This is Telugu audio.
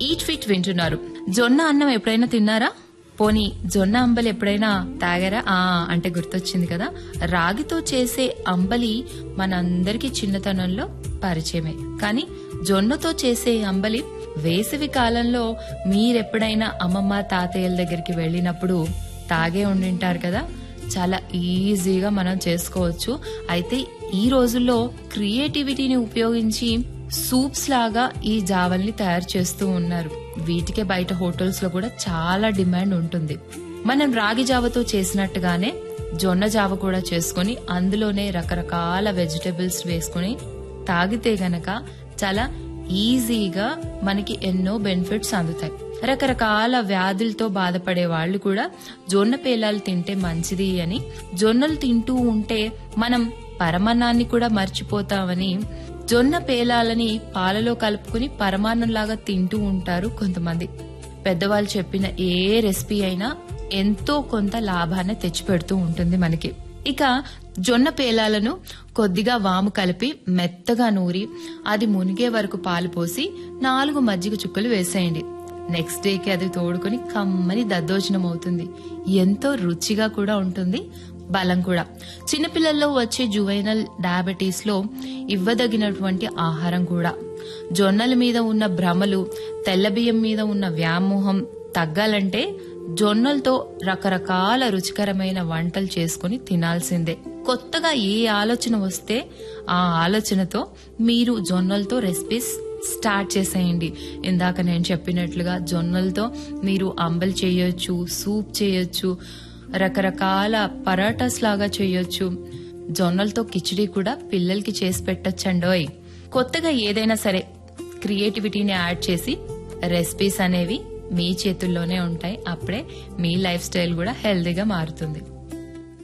ఈట్ ఫిట్ వింటున్నారు జొన్న అన్నం ఎప్పుడైనా తిన్నారా పోనీ జొన్న అంబలి ఎప్పుడైనా తాగారా ఆ అంటే గుర్తొచ్చింది కదా రాగితో చేసే అంబలి మనందరికీ చిన్నతనంలో పరిచయమే కానీ జొన్నతో చేసే అంబలి వేసవి కాలంలో మీరెప్పుడైనా అమ్మమ్మ తాతయ్యల దగ్గరికి వెళ్ళినప్పుడు తాగే ఉండింటారు కదా చాలా ఈజీగా మనం చేసుకోవచ్చు అయితే ఈ రోజుల్లో క్రియేటివిటీని ఉపయోగించి సూప్స్ లాగా ఈ జావల్ని తయారు చేస్తూ ఉన్నారు వీటికే బయట హోటల్స్ లో కూడా చాలా డిమాండ్ ఉంటుంది మనం రాగి జావతో చేసినట్టుగానే జొన్న జావ కూడా చేసుకుని అందులోనే రకరకాల వెజిటబుల్స్ వేసుకుని తాగితే గనక చాలా ఈజీగా మనకి ఎన్నో బెనిఫిట్స్ అందుతాయి రకరకాల వ్యాధులతో బాధపడే వాళ్ళు కూడా జొన్న పేలాలు తింటే మంచిది అని జొన్నలు తింటూ ఉంటే మనం పరమాన్నాన్ని కూడా మర్చిపోతామని జొన్న పేలాలని పాలలో కలుపుకుని పరమాన్నంలాగా తింటూ ఉంటారు కొంతమంది పెద్దవాళ్ళు చెప్పిన ఏ రెసిపీ అయినా ఎంతో కొంత లాభాన్ని తెచ్చిపెడుతూ ఉంటుంది మనకి ఇక జొన్న పేలాలను కొద్దిగా వాము కలిపి మెత్తగా నూరి అది మునిగే వరకు పాలు పోసి నాలుగు మజ్జిగ చుక్కలు వేసేయండి నెక్స్ట్ డేకి అది తోడుకొని కమ్మని దద్దోజనం అవుతుంది ఎంతో రుచిగా కూడా ఉంటుంది బలం కూడా చిన్నపిల్లల్లో వచ్చే జువైనల్ డయాబెటీస్ లో ఇవ్వదగినటువంటి ఆహారం కూడా జొన్నల మీద ఉన్న భ్రమలు తెల్లబియ్యం మీద ఉన్న వ్యామోహం తగ్గాలంటే జొన్నలతో రకరకాల రుచికరమైన వంటలు చేసుకుని తినాల్సిందే కొత్తగా ఏ ఆలోచన వస్తే ఆ ఆలోచనతో మీరు జొన్నలతో రెసిపీస్ స్టార్ట్ చేసేయండి ఇందాక నేను చెప్పినట్లుగా జొన్నలతో మీరు అంబలి చేయొచ్చు సూప్ చేయొచ్చు రకరకాల పరాటాస్ లాగా చేయొచ్చు జొన్నలతో కిచిడి కూడా పిల్లలకి చేసి పెట్టచ్చండోయ్ కొత్తగా ఏదైనా సరే క్రియేటివిటీని యాడ్ చేసి రెసిపీస్ అనేవి మీ చేతుల్లోనే ఉంటాయి అప్పుడే మీ లైఫ్ స్టైల్ కూడా హెల్దీగా మారుతుంది